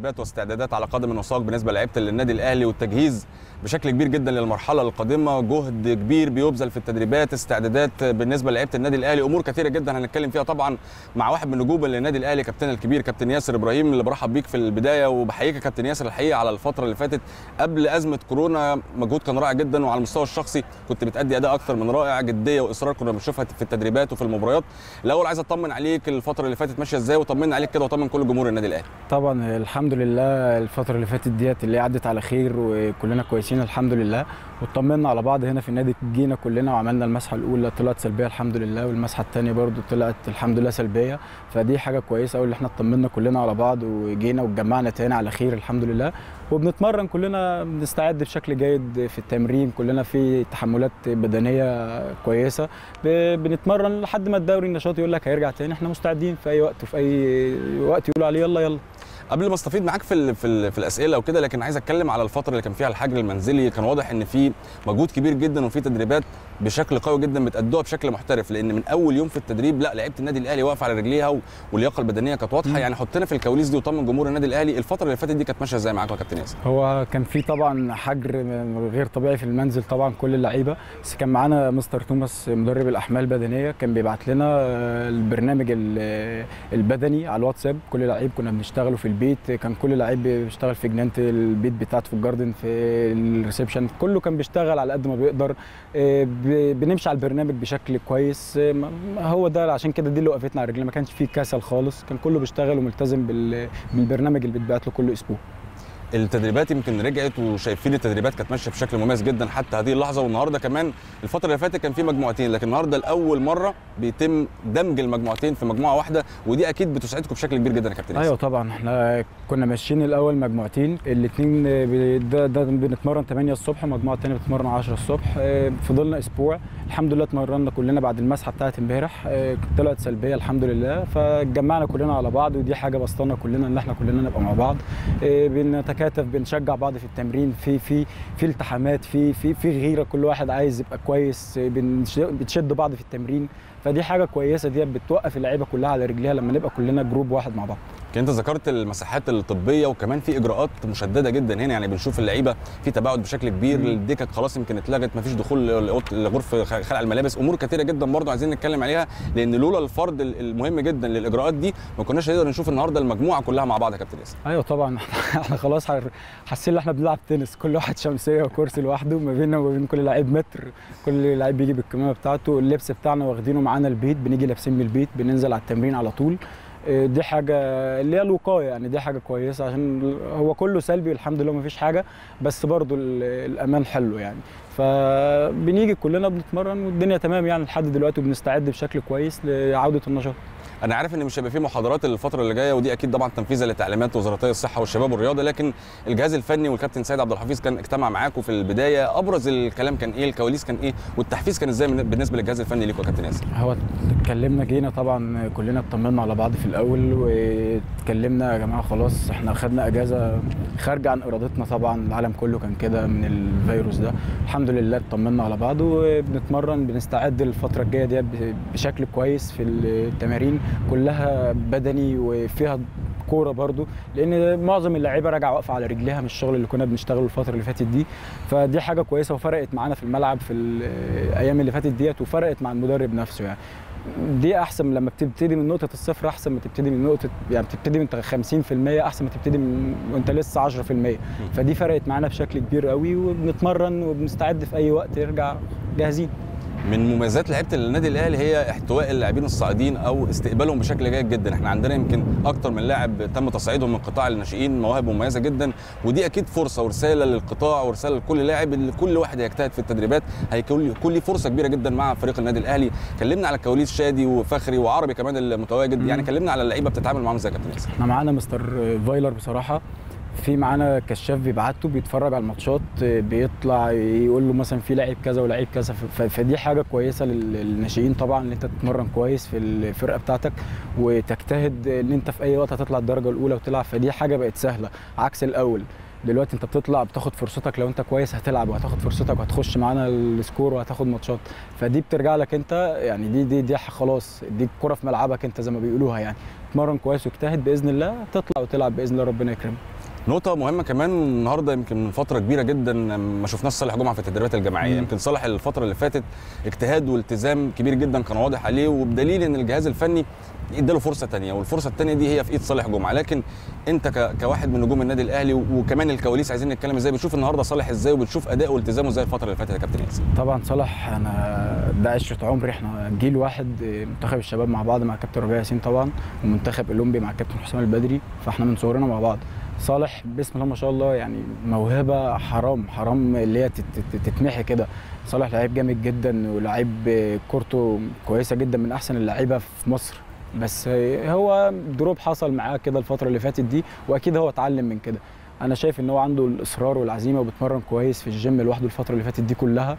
تدريبات واستعدادات على قدم وساق بالنسبه لعيبه النادي الاهلي والتجهيز بشكل كبير جدا للمرحله القادمه جهد كبير بيبذل في التدريبات استعدادات بالنسبه لعيبه النادي الاهلي امور كثيره جدا هنتكلم فيها طبعا مع واحد من نجوم النادي الاهلي كابتن الكبير كابتن ياسر ابراهيم اللي برحب بيك في البدايه وبحييك يا كابتن ياسر الحقيقه على الفتره اللي فاتت قبل ازمه كورونا مجهود كان رائع جدا وعلى المستوى الشخصي كنت بتادي اداء اكثر من رائع جديه واصرار كنا بنشوفها في التدريبات وفي المباريات الاول عايز اطمن عليك الفتره اللي فاتت ماشيه ازاي وطمنا عليك كده وطمن كل جمهور النادي الاهلي طبعا الحمد لله الفتره اللي فاتت ديت اللي عدت على خير وكلنا كويسين الحمد لله واطمنا على بعض هنا في النادي جينا كلنا وعملنا المسحه الاولى طلعت سلبيه الحمد لله والمسحه الثانيه برده طلعت الحمد لله سلبيه فدي حاجه كويسه قوي اللي احنا اطمنا كلنا على بعض وجينا واتجمعنا تاني على خير الحمد لله وبنتمرن كلنا بنستعد بشكل جيد في التمرين كلنا في تحملات بدنيه كويسه بنتمرن لحد ما الدوري النشاط يقول لك هيرجع تاني احنا مستعدين في اي وقت وفي اي وقت يقولوا عليه يلا يلا قبل ما استفيد معاك في ال في, ال في الاسئله وكده لكن عايز اتكلم على الفتره اللي كان فيها الحجر المنزلي كان واضح ان في مجهود كبير جدا وفي تدريبات بشكل قوي جدا بتادوها بشكل محترف لان من اول يوم في التدريب لا لعيبه النادي الاهلي واقفه على رجليها واللياقه البدنيه كانت واضحه يعني حطنا في الكواليس دي وطمن جمهور النادي الاهلي الفتره اللي فاتت دي كانت ماشيه ازاي معاك يا كابتن ياسر هو كان في طبعا حجر غير طبيعي في المنزل طبعا كل اللعيبه بس كان معانا مستر توماس مدرب الاحمال البدنيه كان بيبعت لنا البرنامج البدني على الواتساب كل لعيب كنا بنشتغله في البيت كان كل لعيب بيشتغل في جنينه البيت بتاعته في الجاردن في الريسبشن كله كان بيشتغل على قد ما بيقدر بنمشي على البرنامج بشكل كويس هو ده عشان كده دي اللي وقفتنا على رجلنا ما كانش فيه كسل خالص كان كله بيشتغل وملتزم بالبرنامج اللي بيتبعت له كل اسبوع التدريبات يمكن رجعت وشايفين التدريبات كانت ماشيه بشكل مميز جدا حتى هذه اللحظه والنهارده كمان الفتره اللي فاتت كان في مجموعتين لكن النهارده لاول مره بيتم دمج المجموعتين في مجموعه واحده ودي اكيد بتسعدكم بشكل كبير جدا يا كابتن ايوه طبعا احنا كنا ماشيين الاول مجموعتين الاثنين ده, ده بنتمرن 8 الصبح والمجموعه الثانيه بتتمرن 10 الصبح فضلنا اسبوع الحمد لله اتمرنا كلنا بعد المسحه بتاعت امبارح طلعت سلبيه الحمد لله فاتجمعنا كلنا على بعض ودي حاجه بسطنا كلنا ان احنا كلنا نبقى مع بعض بنتكاتف بنشجع بعض في التمرين في في في التحامات في في في غيره كل واحد عايز يبقى كويس بتشد بعض في التمرين فدي حاجه كويسه دي بتوقف اللعيبه كلها على رجليها لما نبقى كلنا جروب واحد مع بعض انت ذكرت المساحات الطبيه وكمان في اجراءات مشدده جدا هنا يعني بنشوف اللعيبه في تباعد بشكل كبير الدكك خلاص يمكن اتلغت ما فيش دخول لغرفه خلع الملابس امور كثيره جدا برضه عايزين نتكلم عليها لان لولا الفرد المهم جدا للاجراءات دي ما كناش نقدر نشوف النهارده المجموعه كلها مع بعض يا كابتن ياسر ايوه طبعا احنا خلاص حاسين ان احنا بنلعب تنس كل واحد شمسيه وكرسي لوحده ما بيننا وما بين كل لعيب متر كل لعيب بيجي بالكمامه بتاعته اللبس بتاعنا واخدينه معانا البيت بنيجي لابسين من البيت بننزل على التمرين على طول دي حاجه اللي هي الوقايه يعني دي حاجه كويسه عشان هو كله سلبي والحمد لله ما فيش حاجه بس برضو الامان حلو يعني فبنيجي كلنا بنتمرن والدنيا تمام يعني لحد دلوقتي وبنستعد بشكل كويس لعوده النشاط انا عارف ان مش هيبقى في محاضرات الفتره اللي جايه ودي اكيد طبعا تنفيذا لتعليمات وزارتي الصحه والشباب والرياضه لكن الجهاز الفني والكابتن سيد عبد الحفيظ كان اجتمع معاكم في البدايه ابرز الكلام كان ايه الكواليس كان ايه والتحفيز كان ازاي بالنسبه للجهاز الفني ليكم يا كابتن ياسر هو اتكلمنا جينا طبعا كلنا اطمنا على بعض في الاول واتكلمنا يا جماعه خلاص احنا خدنا اجازه خارجه عن ارادتنا طبعا العالم كله كان كده من الفيروس ده الحمد لله اطمنا على بعض وبنتمرن بنستعد للفتره الجايه دي بشكل كويس في التمارين كلها بدني وفيها كوره برضو لان معظم اللعيبه راجعه واقفه على رجليها من الشغل اللي كنا بنشتغله الفتره اللي فاتت دي فدي حاجه كويسه وفرقت معانا في الملعب في الايام اللي فاتت ديت وفرقت مع المدرب نفسه يعني دي احسن لما بتبتدي من نقطه الصفر احسن ما تبتدي من نقطه يعني بتبتدي من 50% احسن ما تبتدي من وانت لسه 10% فدي فرقت معانا بشكل كبير قوي وبنتمرن وبنستعد في اي وقت نرجع جاهزين من مميزات لعيبه النادي الاهلي هي احتواء اللاعبين الصاعدين او استقبالهم بشكل جيد جدا احنا عندنا يمكن اكتر من لاعب تم تصعيدهم من قطاع الناشئين مواهب مميزه جدا ودي اكيد فرصه ورساله للقطاع ورساله لكل لاعب اللي كل واحد يجتهد في التدريبات هيكون ليه فرصه كبيره جدا مع فريق النادي الاهلي كلمنا على كواليس شادي وفخري وعربي كمان المتواجد مم. يعني كلمنا على اللعيبه بتتعامل معاهم ازاي يا كابتن ياسر احنا معانا مستر فايلر بصراحه في معانا كشاف بيبعته بيتفرج على الماتشات بيطلع يقول له مثلا في لعيب كذا ولاعيب كذا ف- فدي حاجه كويسه لل- للناشئين طبعا ان انت تتمرن كويس في الفرقه بتاعتك وتجتهد ان انت في اي وقت هتطلع الدرجه الاولى وتلعب فدي حاجه بقت سهله عكس الاول دلوقتي انت بتطلع بتاخد فرصتك لو انت كويس هتلعب وهتاخد فرصتك وهتخش معانا السكور وهتاخد ماتشات فدي بترجع لك انت يعني دي دي دي خلاص دي الكره في ملعبك انت زي ما بيقولوها يعني اتمرن كويس واجتهد باذن الله تطلع وتلعب باذن الله ربنا يكرمك نقطة مهمة كمان النهارده يمكن من فترة كبيرة جدا ما شفناش صالح جمعة في التدريبات الجماعية، مم. يمكن صالح الفترة اللي فاتت اجتهاد والتزام كبير جدا كان واضح عليه وبدليل ان الجهاز الفني اداله فرصة تانية والفرصة التانية دي هي في ايد صالح جمعة، لكن انت ك... كواحد من نجوم النادي الاهلي و- وكمان الكواليس عايزين نتكلم ازاي بتشوف النهارده صالح ازاي وبتشوف اداؤه والتزامه ازاي الفترة اللي فاتت يا كابتن ياسر؟ طبعا صلاح انا ده عشره عمري احنا جيل واحد منتخب الشباب مع بعض مع كابتن ربيع ياسين طبعا ومنتخب اولمبي مع كابتن حسام البدري فاحنا من صغرنا مع بعض صالح بسم الله ما شاء الله يعني موهبه حرام حرام اللي هي تت- تت- تتمحي كده صالح لعيب جامد جدا ولعيب كورته كويسه جدا من احسن اللعيبه في مصر بس هو دروب حصل معاه كده الفتره اللي فاتت دي واكيد هو اتعلم من كده انا شايف ان هو عنده الاصرار والعزيمه وبيتمرن كويس في الجيم لوحده الفتره اللي فاتت دي كلها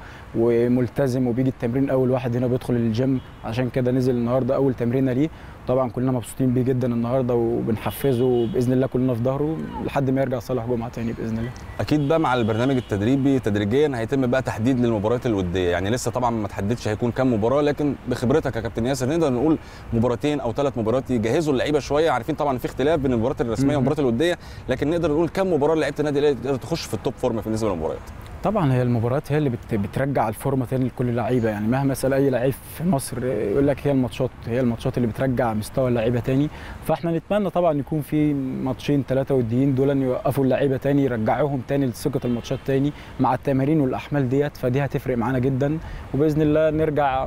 وملتزم وبيجي التمرين اول واحد هنا بيدخل الجيم عشان كده نزل النهارده اول تمرينه ليه طبعا كلنا مبسوطين بيه جدا النهارده وبنحفزه وباذن الله كلنا في ظهره لحد ما يرجع صالح جمعه تاني باذن الله اكيد بقى مع البرنامج التدريبي تدريجيا هيتم بقى تحديد للمباريات الوديه يعني لسه طبعا ما تحددش هيكون كام مباراه لكن بخبرتك يا كابتن ياسر نقدر نقول مباراتين او ثلاث مباريات يجهزوا اللعيبه شويه عارفين طبعا في اختلاف بين المباريات الرسميه مهم. والمباريات الوديه لكن نقدر نقول كام مباراه لعيبه النادي الاهلي تقدر تخش في التوب فورم بالنسبه للمباريات طبعا هي المباريات هي اللي بت بترجع الفورمه تاني لكل اللعيبه يعني مهما اسال اي لعيب في مصر يقول لك هي الماتشات هي الماتشات اللي بترجع مستوى اللعيبه تاني فاحنا نتمنى طبعا يكون في ماتشين ثلاثه وديين دول ان يوقفوا اللعيبه تاني يرجعوهم تاني لثقه الماتشات تاني مع التمارين والاحمال ديت فدي هتفرق معانا جدا وباذن الله نرجع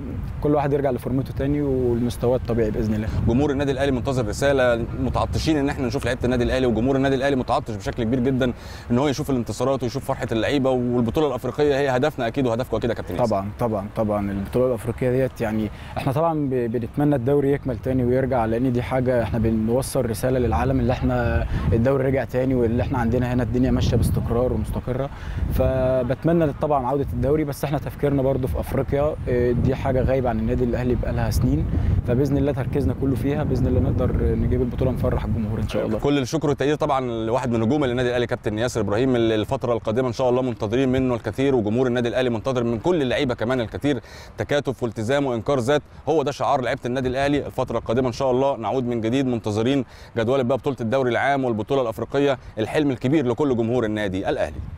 كل واحد يرجع لفورمته تاني والمستوى الطبيعي باذن الله جمهور النادي الاهلي منتظر رساله متعطشين ان احنا نشوف لعيبه النادي الاهلي وجمهور النادي الاهلي متعطش بشكل كبير جدا ان هو يشوف الانتصارات ويشوف فرحه اللعيبه والبطوله الافريقيه هي هدفنا اكيد وهدفكم اكيد يا كابتن ياسر. طبعا طبعا طبعا البطوله الافريقيه ديت يعني احنا طبعا ب- بنتمنى الدوري يكمل تاني ويرجع لان دي حاجه احنا بنوصل رساله للعالم اللي احنا الدوري رجع تاني واللي احنا عندنا هنا الدنيا ماشيه باستقرار ومستقره فبتمنى طبعا عوده الدوري بس احنا تفكيرنا برضو في افريقيا اه، دي حاجه غايبه عن النادي الاهلي بقالها سنين فباذن الله تركيزنا كله فيها باذن الله نقدر نجيب البطوله نفرح الجمهور ان شاء الله كل الشكر والتقدير طبعا لواحد من نجوم النادي الاهلي كابتن ياسر ابراهيم اللي الفتره القادمه ان شاء الله منتظرين منه الكثير وجمهور النادي الاهلي منتظر من كل اللعيبه كمان الكثير تكاتف والتزام وانكار ذات هو ده شعار لعيبه النادي الاهلي الفتره القادمه ان شاء الله نعود من جديد منتظرين جدول بقى بطوله الدوري العام والبطوله الافريقيه الحلم الكبير لكل جمهور النادي الاهلي